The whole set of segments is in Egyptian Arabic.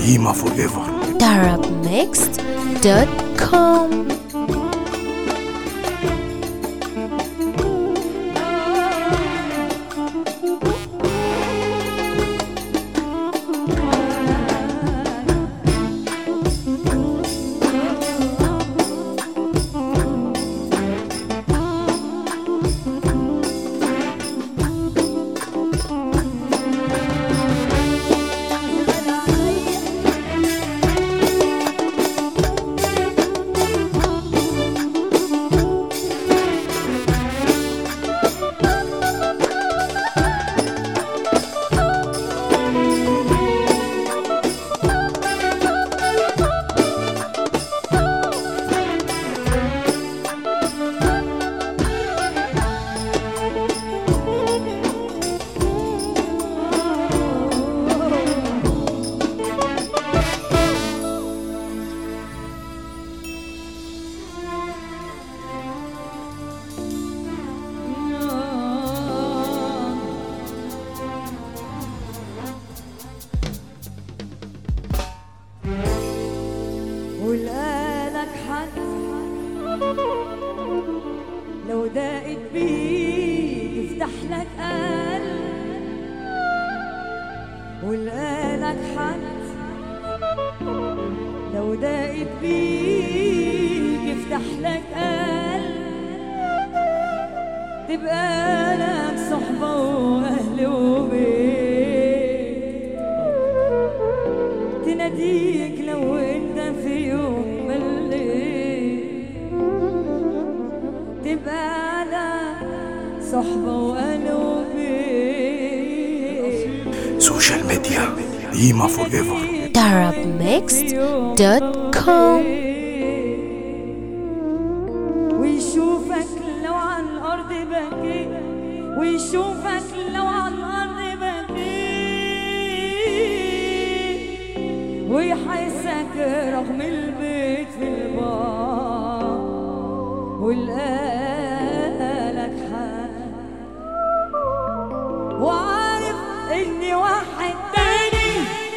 Ima forever. darabmixed.com ولقالك حد لو دقت بيك يفتح لك قلب ولقالك حد لو دقت بيك يفتح لك قلب تبقى لك صحبة وأهل وبيت تناديك لو انت في يوم مليت تبقى لك صحبة وقلبي Social media. Ima forever. darabmixed.com ويشوفك لو على الأرض بكيت ويشوفك لو على الأرض بكيت ويحسك رغم البيت في البار والقالك حال وعارف إني واحد تاني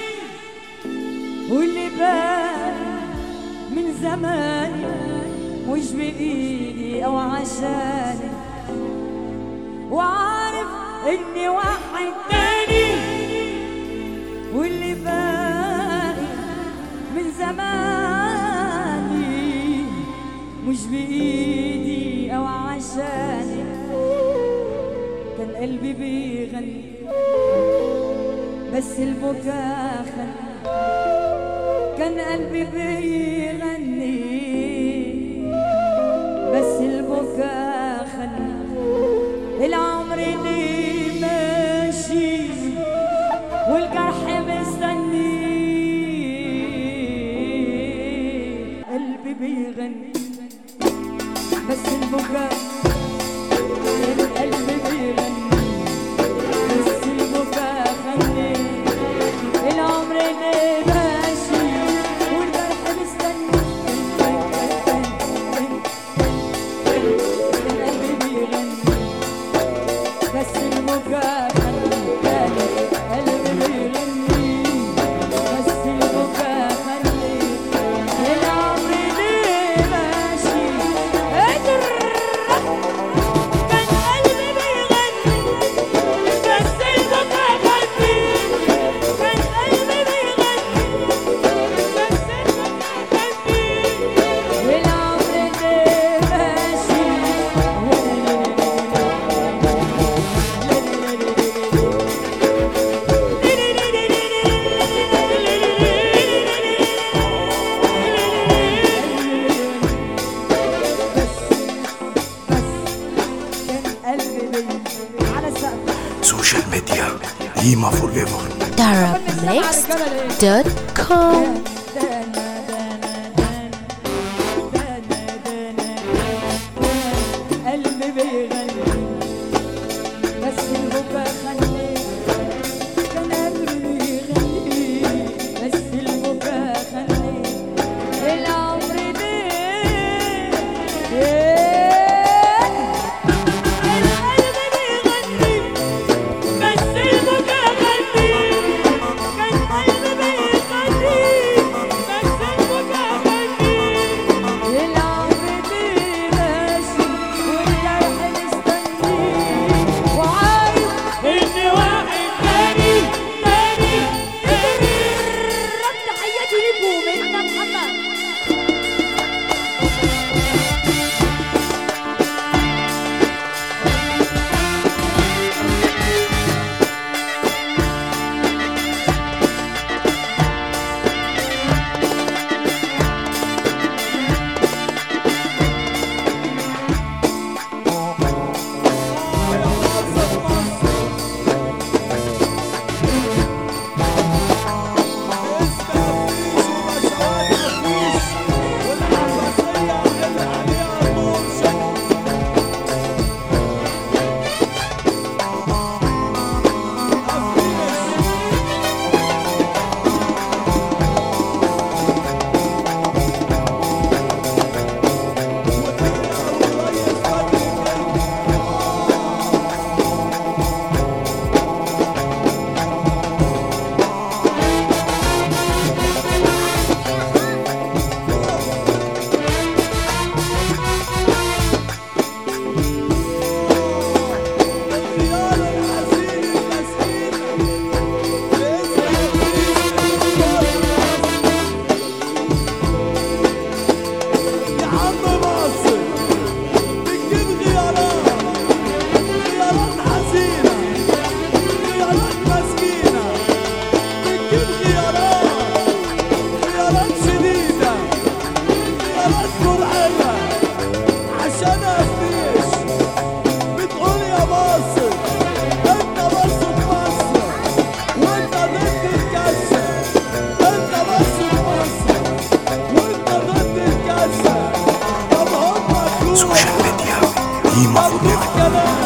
واللي بان من زمان مش بإيدي أو عشاني وعارف إني واحد تاني واللي باقي من زماني مش بإيدي أو عشاني كان قلبي بيغني بس البكاء خلاني كان قلبي بيغني بس البكاء خلى العمر اللي ماشي والجرح مستني قلبي بيغني بس البكاء القلب بيغني بس البكاء خلي العمر اللي ماشي والجرح مستني القلب بيغني بس البكاء خلي القلب بيغني بس البكاء خلي العمر اللي ماشي اجر كان قلبي بيغني بس البكاء خلي كان قلبي بيغني بس البكاء خلي والعمر اللي ماشي كان قلبي بي على السقف Social media. Ima forever. darabmixed.com قلبي بيغني بس البكا خلي كان قلبي بيغني بس البكا خلي العمر ليه القلب بيغني بس البكا خلي كان قلبي بيغني يابا